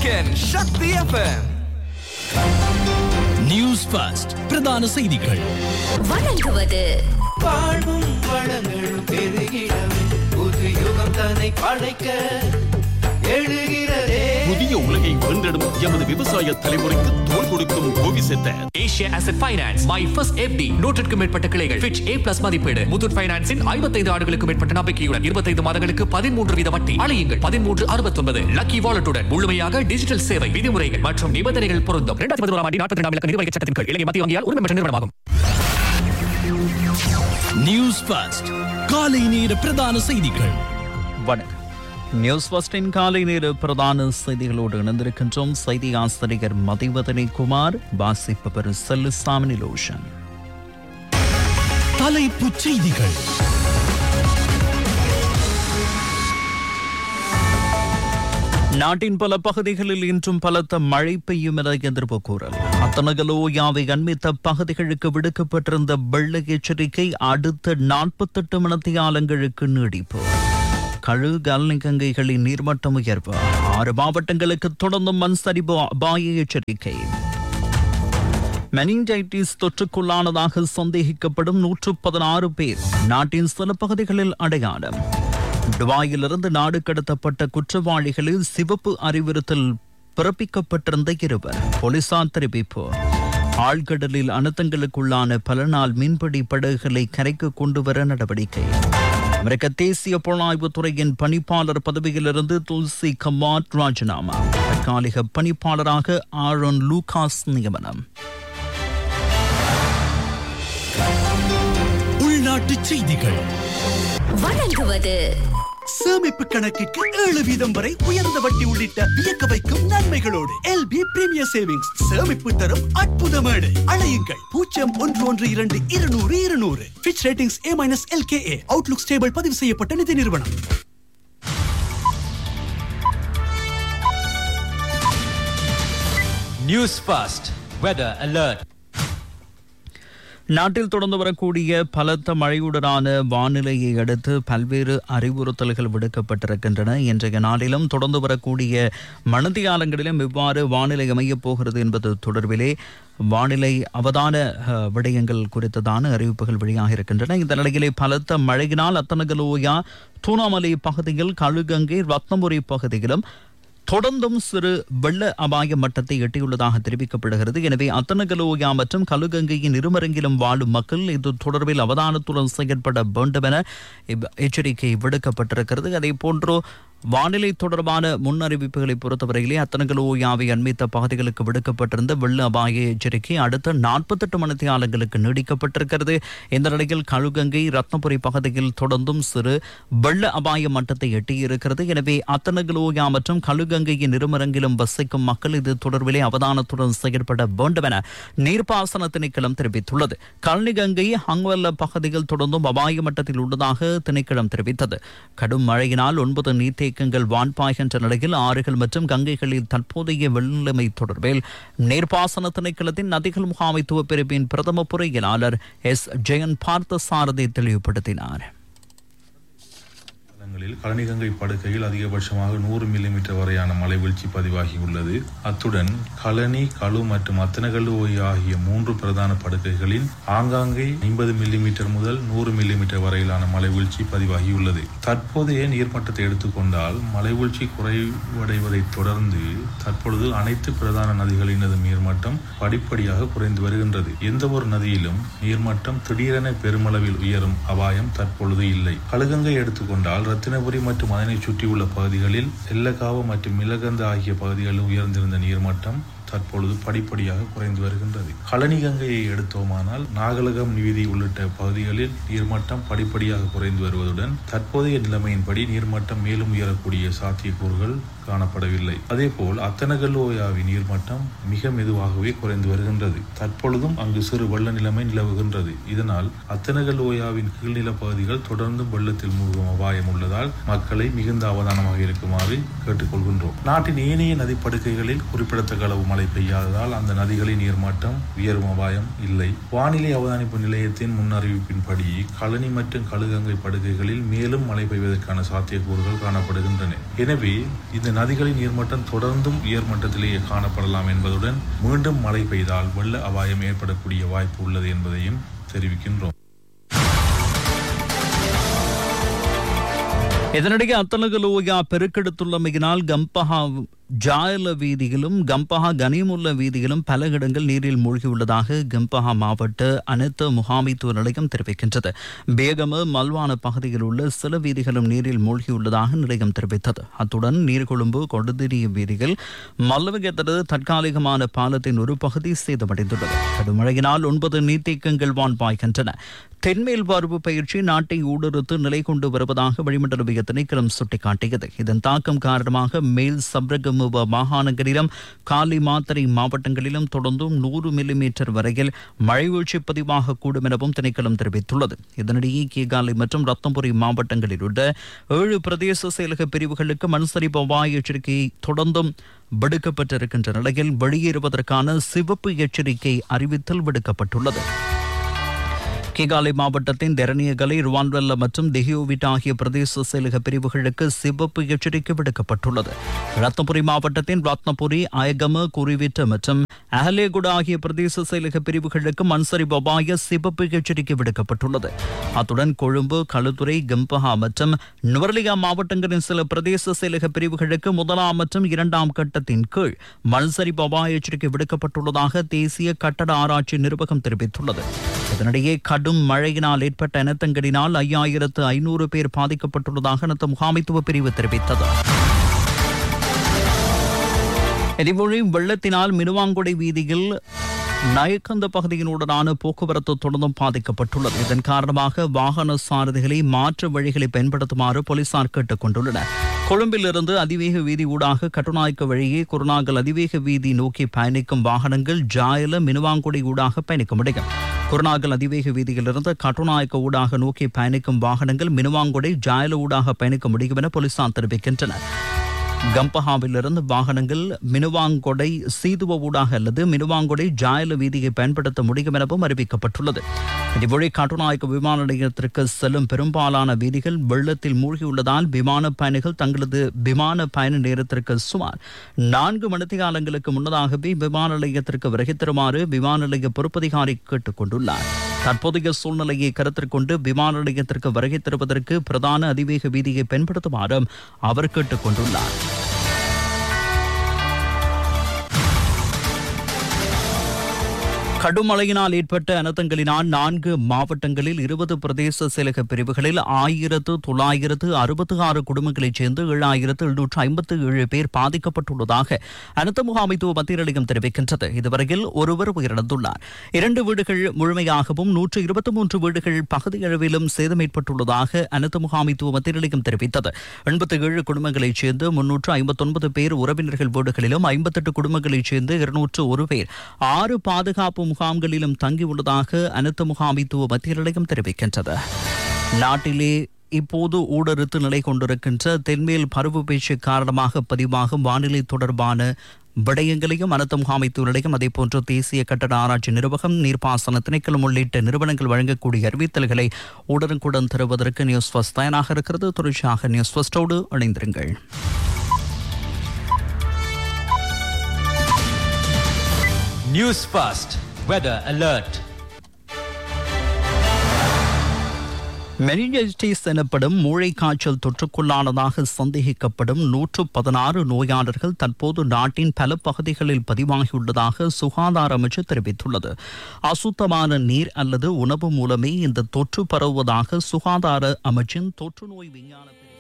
Weekend Shakti FM. News first பிரதான செய்திகள் வழங்குவது வாழ்வும் வளங்களும் பெருகிடவே புது யுகம் தன்னை படைக்க எழுகிறதே புதிய உலகை வென்றெடும் எமது விவசாய தலைமுறைக்கு தோல் கொடுக்கும் கோவிசெத்த Asia asset finance my first FD நூற்றுக்கும் மேற்பட்ட கிளைகள் ஃபிட்ச் ஏ பிளஸ் மதிப்பீடு முத்தூட் ஃபைனான்ஸின் ஐம்பத்தைந்து ஆண்டுகளுக்கு மேற்பட்ட நம்பிக்கையுடன் இருபத்தைந்து மாதங்களுக்கு பதிமூன்று வீத வட்டி அழையுங்கள் பதிமூன்று அறுபத்தொன்பது லக்கி வாலெட்டுடன் முழுமையாக டிஜிட்டல் சேவை விதிமுறைகள் மற்றும் நிபந்தனைகள் பொருந்தும் இரண்டாயிரத்தி பதினோராம் ஆண்டு நாற்பத்தி ரெண்டாம் இலக்க நிர்வாக சட்டத்தின் கீழ் இலங்கை மத்திய வங்கியால் உரிமை பெற்ற நிறுவனமாகும் நியூஸ் ஃபர்ஸ்ட் காலை நேர பிரதான செய்திகள் வணக்கம் நியூஸ் ஃபர்ஸ்டின் காலை நேர பிரதான செய்திகளோடு இணைந்திருக்கின்றோம் செய்தி ஆசிரியர் மதிவதனி குமார் வாசிப்பவர் செல்லுசாமி நிலோஷன் தலைப்புச் செய்திகள் நாட்டின் பல பகுதிகளில் இன்றும் பலத்த மழை பெய்யும் என எதிர்ப்பு கூறல் அத்தனகலோயாவை அண்மித்த பகுதிகளுக்கு விடுக்கப்பட்டிருந்த வெள்ள எச்சரிக்கை அடுத்த நாற்பத்தெட்டு மணத்தியாலங்களுக்கு நீடிப்பு கழு கல்லிகங்கைகளின் நீர்மட்டம் உயர்வு ஆறு மாவட்டங்களுக்கு தொடர்ந்து மண் சரிவு அபாய எச்சரிக்கை மெனிஞ்சைட்டிஸ் தொற்றுக்குள்ளானதாக சந்தேகிக்கப்படும் நூற்று பதினாறு பேர் நாட்டின் சில பகுதிகளில் அடையாளம் துபாயிலிருந்து நாடு கடத்தப்பட்ட குற்றவாளிகளில் சிவப்பு அறிவுறுத்தல் பிறப்பிக்கப்பட்டிருந்த இருவர் போலீசார் தெரிவிப்பு ஆழ்கடலில் அனர்த்தங்களுக்குள்ளான பல நாள் மீன்பிடி படகுகளை கரைக்கு கொண்டு வர நடவடிக்கை அமெரிக்க தேசிய புலனாய்வு துறையின் பணிப்பாளர் பதவியிலிருந்து துல்சி கமாட் ராஜினாமா தற்காலிக பணிப்பாளராக ஆரோன் லூகாஸ் நியமனம் உள்நாட்டுச் செய்திகள் வழங்குவது சேமிப்பு கணக்கிற்கு ஏழு வீதம் வரை உயர்ந்த வட்டி உள்ளிட்ட வியக்க வைக்கும் நன்மைகளோடு எல்பி பிரீமியர் சேவிங்ஸ் சேமிப்பு தரும் அற்புத மேடை அழையுங்கள் பூஜ்ஜியம் ஒன்று ஒன்று இரண்டு இருநூறு இருநூறு Fitch ratings A minus LKA outlook stable பதிவு செய்யப்பட்ட நிதி நிறுவனம் News Fast Weather Alert. நாட்டில் தொடர்ந்து வரக்கூடிய பலத்த மழையுடனான வானிலையை அடுத்து பல்வேறு அறிவுறுத்தல்கள் விடுக்கப்பட்டிருக்கின்றன இன்றைய நாளிலும் தொடர்ந்து வரக்கூடிய மணந்தியாலங்களிலும் எவ்வாறு வானிலை அமையப் போகிறது என்பது தொடர்பிலே வானிலை அவதான அஹ், விடயங்கள் குறித்ததான அறிவிப்புகள் வெளியாக இருக்கின்றன இந்த நிலையிலே பலத்த மழையினால் அத்தனகலோயா தூனாமலை பகுதியில் கழுகங்கை ரத்னபுரி பகுதியிலும் தொடர்ந்தும் சிறு வெள்ள அபாய மட்டத்தை எட்டியுள்ளதாக தெரிவிக்கப்படுகிறது எனவே அத்தனகலோயா மற்றும் கலுகங்கையின் இருமரங்கிலும் வாழும் மக்கள் இது தொடர்பில் அவதானத்துடன் செயற்பட வேண்டும் என இவ் எச்சரிக்கை விடுக்கப்பட்டிருக்கிறது அதே போன்று வானிலை தொடர்பான முன் அறிவிப்புகளை பொறுத்தவரையிலே அத்தனகலோயாவை அண்மித்த பகுதிகளுக்கு விடுக்கப்பட்டிருந்த வெள்ள அபாய எச்சரிக்கை அடுத்த நாற்பத்தெட்டு மணித்தியாலங்களுக்கு நீடிக்கப்பட்டிருக்கிறது இந்த நிலையில் கழுகங்கை ரத்னபுரி பகுதியில் தொடர்ந்தும் சிறு வெள்ள அபாய மட்டத்தை எட்டியிருக்கிறது எனவே அத்தனகலோயா மற்றும் கழுகங்கையின் இருமரங்கிலும் வசிக்கும் மக்கள் இது தொடர்பிலே அவதானத்துடன் செயற்பட வேண்டும் என நீர்ப்பாசன திணைக்களம் தெரிவித்துள்ளது கல்னிகங்கை ஹங்வல்ல பகுதியில் தொடர்ந்தும் அபாய மட்டத்தில் உள்ளதாக திணைக்களம் தெரிவித்தது கடும் மழையினால் ஒன்பது நீர்த்தேக்கங்கள் வான்பாய்கின்ற நிலையில் ஆறுகள் மற்றும் கங்கைகளில் தற்போதைய வெள்ளநிலைமை தொடர்பில் நீர்ப்பாசன திணைக்களத்தின் நதிகள் முகாமைத்துவ பிரிவின் பிரதம பொறியியலாளர் எஸ் ஜெயன் பார்த்தசாரதி தெளிவுபடுத்தினார் காலங்களில் கழனிகங்கை படுகையில் அதிகபட்சமாக நூறு மில்லிமீட்டர் வரையான மழை வீழ்ச்சி பதிவாகியுள்ளது அத்துடன் கழனி களு மற்றும் அத்தனகல்லு ஆகிய மூன்று பிரதான படுகைகளில் ஆங்காங்கே ஐம்பது மில்லிமீட்டர் முதல் நூறு மில்லிமீட்டர் வரையிலான மழை வீழ்ச்சி பதிவாகியுள்ளது தற்போதைய நீர்மட்டத்தை எடுத்துக்கொண்டால் மழை வீழ்ச்சி குறைவடைவதைத் தொடர்ந்து தற்பொழுது அனைத்து பிரதான நதிகளினது நீர்மட்டம் படிப்படியாக குறைந்து வருகின்றது எந்த ஒரு நதியிலும் நீர்மட்டம் திடீரென பெருமளவில் உயரும் அபாயம் தற்பொழுது இல்லை கழுகங்கை எடுத்துக்கொண்டால் ரத்தினபுரி மற்றும் அதனை சுற்றியுள்ள பகுதிகளில் எல்லகாவ மற்றும் மிளகந்த ஆகிய பகுதிகளில் உயர்ந்திருந்த நீர்மட்டம் தற்பொழுது படிப்படியாக குறைந்து வருகின்றது கழனி கங்கையை எடுத்தோமானால் நாகலகம் வீதி உள்ளிட்ட பகுதிகளில் நீர்மட்டம் படிப்படியாக குறைந்து வருவதுடன் தற்போதைய நிலைமையின்படி நீர்மட்டம் மேலும் உயரக்கூடிய சாத்தியக்கூறுகள் காணப்படவில்லை அதேபோல் அத்தனகல்லோயாவின் நீர்மட்டம் மிக மெதுவாகவே குறைந்து வருகின்றது தற்பொழுதும் அங்கு சிறு வெள்ள நிலைமை நிலவுகின்றது இதனால் அத்தனகல்லோயாவின் கீழ்நில பகுதிகள் தொடர்ந்தும் வெள்ளத்தில் மூழ்கும் அபாயம் உள்ளதால் மக்களை மிகுந்த அவதானமாக இருக்குமாறு கேட்டுக்கொள்கின்றோம் நாட்டின் ஏனைய நதிப்படுகைகளில் குறிப்பிடத்தக்க அளவு மழை மழை பெய்யாததால் அந்த நதிகளின் நீர்மட்டம் உயரும் அபாயம் இல்லை வானிலை அவதானிப்பு நிலையத்தின் முன்னறிவிப்பின்படி களனி மற்றும் கழுகங்கை படுகைகளில் மேலும் மழை பெய்வதற்கான சாத்தியக்கூறுகள் காணப்படுகின்றன எனவே இந்த நதிகளின் நீர்மட்டம் தொடர்ந்தும் உயர்மட்டத்திலேயே காணப்படலாம் என்பதுடன் மீண்டும் மழை பெய்தால் வெள்ள அபாயம் ஏற்படக்கூடிய வாய்ப்பு உள்ளது என்பதையும் தெரிவிக்கின்றோம் இதனிடையே அத்தலகலோயா பெருக்கெடுத்துள்ளமையினால் கம்பஹா ஜாயல வீதியிலும் கம்பஹா கனிமுல்ல வீதியிலும் பல இடங்கள் நீரில் மூழ்கியுள்ளதாக கம்பஹா மாவட்ட அனைத்து முகாமைத்துவ நிலையம் தெரிவிக்கின்றது பேகம மல்வான பகுதியில் உள்ள சில வீதிகளும் நீரில் மூழ்கியுள்ளதாக நிலையம் தெரிவித்தது அத்துடன் நீர்கொழும்பு கொடுதிரிய வீதியில் மல்லவகத்தது தற்காலிகமான பாலத்தின் ஒரு பகுதி சேதமடைந்துள்ளது கடும் மழையினால் ஒன்பது நீர்த்தேக்கங்கள் வான் பாய்கின்றன தென்மேல் பருவ பயிற்சி நாட்டை ஊடுருத்து நிலை கொண்டு வருவதாக வளிமண்டலவிய திணைக்களம் சுட்டிக்காட்டியது இதன் தாக்கம் காரணமாக மேல் சப்ரகமுவ மாகாணங்களிலும் காலி மாத்தறை மாவட்டங்களிலும் தொடர்ந்தும் நூறு மில்லிமீட்டர் வரையில் மழை வீழ்ச்சி பதிவாகக்கூடும் எனவும் திணைக்களம் தெரிவித்துள்ளது இதனிடையே கீகாலை மற்றும் ரத்தம்புரி மாவட்டங்களில் உள்ள ஏழு பிரதேச செயலக பிரிவுகளுக்கு மண்சரிப்பு அபாய எச்சரிக்கை தொடர்ந்தும் விடுக்கப்பட்டிருக்கின்ற நிலையில் வெளியேறுவதற்கான சிவப்பு எச்சரிக்கை அறிவித்தல் விடுக்கப்பட்டுள்ளது கிகாலை மாவட்டத்தின் தெரனியகலை ருவான்வெல்ல மற்றும் தெஹியோவிட் ஆகிய பிரதேச செயலக பிரிவுகளுக்கு சிவப்பு எச்சரிக்கை விடுக்கப்பட்டுள்ளது ரத்னபுரி மாவட்டத்தின் ரத்னபுரி அயகம குருவிட்டு மற்றும் அஹலேகுடா ஆகிய பிரதேச செயலக பிரிவுகளுக்கு மண்சரிவு அபாய சிவப்பு எச்சரிக்கை விடுக்கப்பட்டுள்ளது அத்துடன் கொழும்பு களுத்துறை கம்பஹா மற்றும் நுவர்லியா மாவட்டங்களின் சில பிரதேச செயலக பிரிவுகளுக்கு முதலாம் மற்றும் இரண்டாம் கட்டத்தின் கீழ் மண்சரிவு அபாய எச்சரிக்கை விடுக்கப்பட்டுள்ளதாக தேசிய கட்டட ஆராய்ச்சி நிர்வாகம் தெரிவித்துள்ளது இதனிடையே கடும் மழையினால் ஏற்பட்ட இனத்தங்களினால் ஐயாயிரத்து ஐநூறு பேர் பாதிக்கப்பட்டுள்ளதாக அனத்த முகாமைத்துவ பிரிவு தெரிவித்தது இதேபோல வெள்ளத்தினால் மினுவாங்குடை வீதியில் நயக்கந்த பகுதியினுடனான போக்குவரத்து தொடர்ந்தும் பாதிக்கப்பட்டுள்ளது இதன் காரணமாக வாகன சாரதிகளை மாற்று வழிகளை பயன்படுத்துமாறு போலீசார் கேட்டுக் கொண்டுள்ளனர் கொழும்பிலிருந்து அதிவேக வீதி ஊடாக கட்டுநாயக்க வழியே குருநாகல் அதிவேக வீதி நோக்கி பயணிக்கும் வாகனங்கள் ஜாயல மினுவாங்குடி ஊடாக பயணிக்க முடியும் குருநாகல் அதிவேக வீதியிலிருந்து கட்டுநாயக்க ஊடாக நோக்கி பயணிக்கும் வாகனங்கள் மினுவாங்குடி ஜாயல ஊடாக பயணிக்க முடியும் என போலீசார் தெரிவிக்கின்றனர் கம்பஹாவிலிருந்து வாகனங்கள் மினுவாங்கொடை சீதுவ ஊடாக அல்லது மினுவாங்கொடை ஜாயல வீதியை பயன்படுத்த முடியும் எனவும் அறிவிக்கப்பட்டுள்ளது இதுவழி கட்டுநாயக்க விமான நிலையத்திற்கு செல்லும் பெரும்பாலான வீதிகள் வெள்ளத்தில் மூழ்கியுள்ளதால் விமான பயணிகள் தங்களது விமான பயண நேரத்திற்கு சுமார் நான்கு மணித்தியாலங்களுக்கு முன்னதாகவே விமான நிலையத்திற்கு வருகை தருமாறு விமான நிலைய பொறுப்பதிகாரி கேட்டுக் கொண்டுள்ளார் தற்போதைய சூழ்நிலையை கருத்தில் கொண்டு விமான நிலையத்திற்கு வருகை தருவதற்கு பிரதான அதிவேக வீதியை பயன்படுத்துமாறும் அவர் கேட்டுக் கொண்டுள்ளார் கடும் மழையினால் ஏற்பட்ட அனர்த்தங்களினால் நான்கு மாவட்டங்களில் இருபது பிரதேச செயலக பிரிவுகளில் ஆயிரத்து தொள்ளாயிரத்து அறுபத்தி ஆறு குடும்பங்களைச் சேர்ந்து ஏழாயிரத்து எழுநூற்று ஐம்பத்து ஏழு பேர் பாதிக்கப்பட்டுள்ளதாக அனர்த்த முகாமைத்துவ மத்திய நிலையம் தெரிவிக்கின்றது இதுவரையில் ஒருவர் உயிரிழந்துள்ளார் இரண்டு வீடுகள் முழுமையாகவும் நூற்று இருபத்தி மூன்று வீடுகள் பகுதியளவிலும் சேதம் ஏற்பட்டுள்ளதாக அனர்த்த முகாமைத்துவ மத்திய நிலையம் தெரிவித்தது எண்பத்தி ஏழு குடும்பங்களைச் சேர்ந்து முன்னூற்று ஐம்பத்தொன்பது பேர் உறவினர்கள் வீடுகளிலும் ஐம்பத்தெட்டு குடும்பங்களைச் சேர்ந்து இருநூற்று ஒரு பேர் ஆறு பாதுகாப்பு முகாம்களிலும் தங்கியுள்ளதாக அனைத்து முகாமைத்துவ மத்திய நிலையம் தெரிவிக்கின்றது நாட்டிலே இப்போது ஊடறுத்து நிலை கொண்டிருக்கின்ற தென்மேல் பருவ பேச்சு காரணமாக பதிவாகும் வானிலை தொடர்பான விடயங்களையும் அனர்த்த முகாமைத்துவ நிலையம் அதேபோன்று தேசிய கட்டட ஆராய்ச்சி நிர்வாகம் நீர்ப்பாசன திணைக்களம் உள்ளிட்ட நிறுவனங்கள் வழங்கக்கூடிய அறிவித்தல்களை உடனுக்குடன் தருவதற்கு நியூஸ் ஃபர்ஸ்ட் தயாராக இருக்கிறது தொடர்ச்சியாக நியூஸ் ஃபர்ஸ்டோடு இணைந்திருங்கள் News First. Weather Alert. Meningitis எனப்படும் மூளை காய்ச்சல் தொற்றுக்குள்ளானதாக சந்தேகிக்கப்படும் நூற்று பதினாறு நோயாளர்கள் தற்போது நாட்டின் பல பகுதிகளில் பதிவாகியுள்ளதாக சுகாதார அமைச்சு தெரிவித்துள்ளது அசுத்தமான நீர் அல்லது உணவு மூலமே இந்த தொற்று பரவுவதாக சுகாதார அமைச்சின் தொற்று நோய் விஞ்ஞான பிரிவு